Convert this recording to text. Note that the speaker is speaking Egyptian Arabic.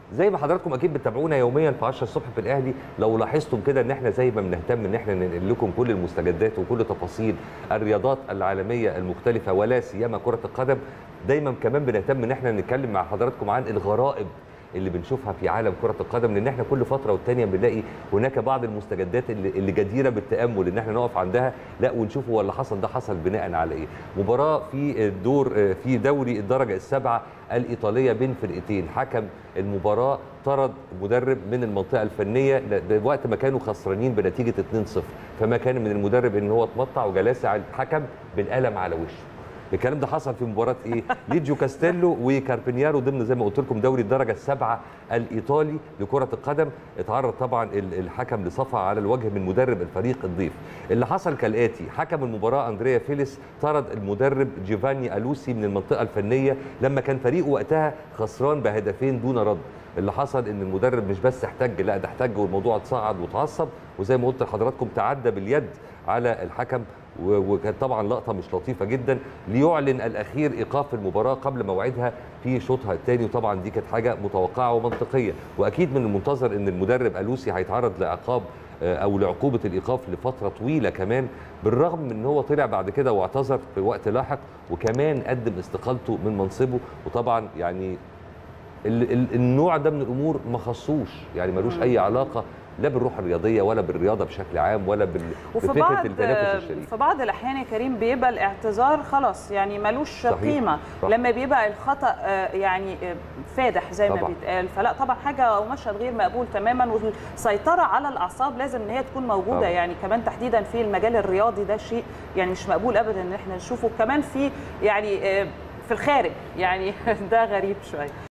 زي ما حضراتكم اكيد بتتابعونا يوميا في 10 الصبح في الاهلي لو لاحظتم كده ان احنا زي ما بنهتم ان احنا ننقل لكم كل المستجدات وكل تفاصيل الرياضات العالميه المختلفه ولا سيما كره القدم دايما كمان بنهتم ان احنا نتكلم مع حضراتكم عن الغرائب اللي بنشوفها في عالم كره القدم لان احنا كل فتره والتانيه بنلاقي هناك بعض المستجدات اللي, اللي جديره بالتامل ان احنا نقف عندها لا ونشوف هو اللي حصل ده حصل بناء على ايه مباراه في الدور في دوري الدرجه السابعه الايطاليه بين فرقتين حكم المباراه طرد مدرب من المنطقه الفنيه وقت ما كانوا خسرانين بنتيجه 2-0 فما كان من المدرب ان هو اتمطع وجلس على الحكم بالقلم على وشه الكلام ده حصل في مباراه ايه ليجيو كاستيلو وكاربينيارو ضمن زي ما قلت لكم دوري الدرجه السابعه الايطالي لكره القدم اتعرض طبعا الحكم لصفعه على الوجه من مدرب الفريق الضيف اللي حصل كالاتي حكم المباراه اندريا فيليس طرد المدرب جيفاني الوسي من المنطقه الفنيه لما كان فريقه وقتها خسران بهدفين دون رد اللي حصل ان المدرب مش بس احتج لا ده احتج والموضوع اتصاعد وتعصب وزي ما قلت لحضراتكم تعدى باليد على الحكم وكانت طبعا لقطه مش لطيفه جدا ليعلن الاخير ايقاف المباراه قبل موعدها في شوطها الثاني وطبعا دي كانت حاجه متوقعه ومنطقيه واكيد من المنتظر ان المدرب الوسي هيتعرض لعقاب او لعقوبه الايقاف لفتره طويله كمان بالرغم من ان هو طلع بعد كده واعتذر في وقت لاحق وكمان قدم استقالته من منصبه وطبعا يعني النوع ده من الامور ما خصوش يعني ملوش اي علاقه لا بالروح الرياضيه ولا بالرياضه بشكل عام ولا بفكره التنافس الشريف في بعض الاحيان يا كريم بيبقى الاعتذار خلاص يعني ملوش صحيح. قيمه صح. لما بيبقى الخطا يعني فادح زي طبعا. ما بيتقال فلا طبعا حاجه او مشهد غير مقبول تماما والسيطره على الاعصاب لازم ان هي تكون موجوده طبعا. يعني كمان تحديدا في المجال الرياضي ده شيء يعني مش مقبول ابدا ان احنا نشوفه كمان في يعني في الخارج يعني ده غريب شويه